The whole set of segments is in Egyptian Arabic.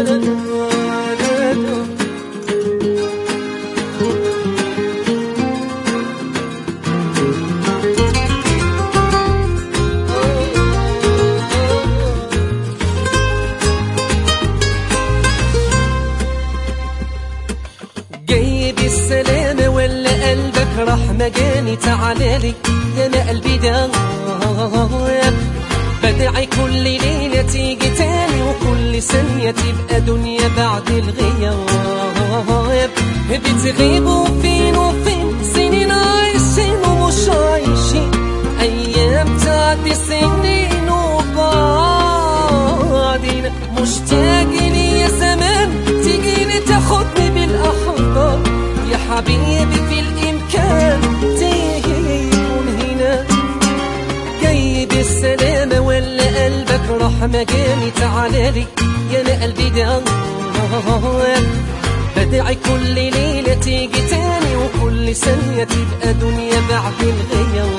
جاي بالسلامة ولا قلبك راح مجاني تعالالي يا ما قلبي ده بدعي كل ليلة تيجي تاني وكل ثانية تبقى دنيا بعد الغياب بتغيبوا فين وفين سنين عايشين ومش عايشين أيام تعدي سنين وبعدين مشتاق لي يا زمان تجيني تاخدني بالأحضان يا حبيبي في الإمكان تكون هنا جاي بالسلامة ولا قلبك راح مجاني تعالالي يا ما قلبي ده بدعي كل ليلة تيجي تاني وكل ثانية تبقى دنيا بعد الغياب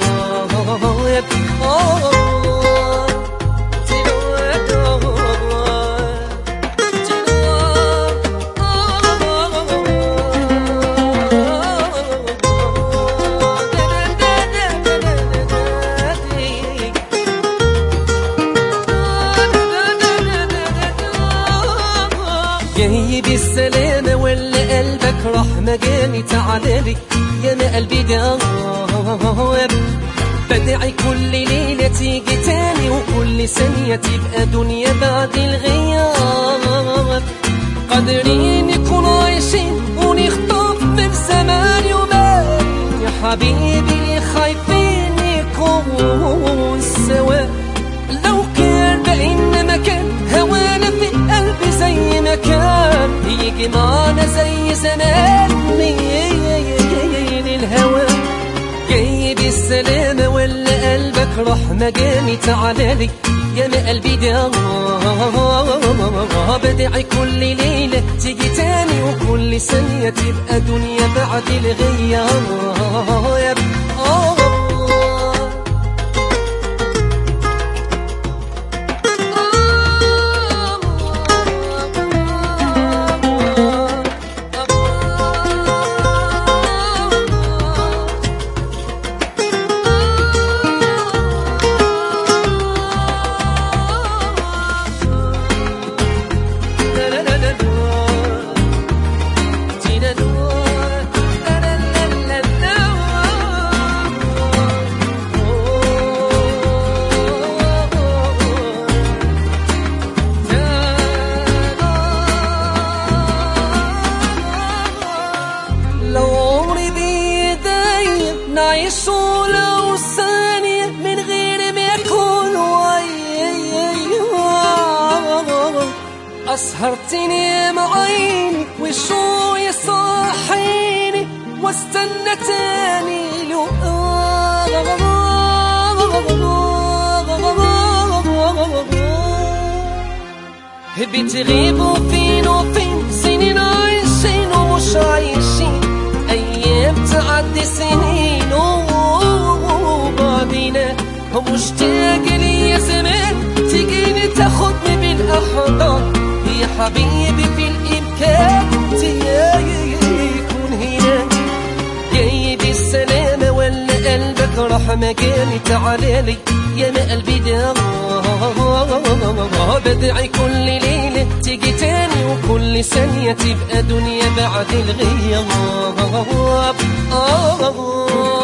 جاي بالسلامة ولا قلبك راح مجاني تعالالي يا ما قلبي ده بدعي كل ليلة تيجي تاني وكل ثانية تبقى دنيا بعد الغياب قادرين نكون عايشين ونخطف من زمان يومين يا حبيبي خايفين نكون سوا لو كان بقينا مكان هوانا في قلبي زي ما كان يجي معانا زي زمان الهوى جاي بالسلامة ولا قلبك راح مجاني تعالالي يا ما قلبي ده بدعي كل ليلة تيجي تاني وكل ثانية تبقى دنيا بعد الغياب لو عمري بيدي نعيش ولو ثانية من غير ما يكون أسهرتني معيني وشو يصحيني واستنى تاني لو بتغيبوا فين وفين سنين عايشين ومش عايشين أيام تعدي سنين وبعدين مشتاق لي يا زمان تجيني تاخدني بالأحضان يا حبيبي في الإمكان تكون هنا جاي بالسلامة ولا قلبك راح مكاني تعالالي يا ما قلبي ده بدعي كل ليلة تيجي تاني وكل ثانية تبقى دنيا بعد الغياب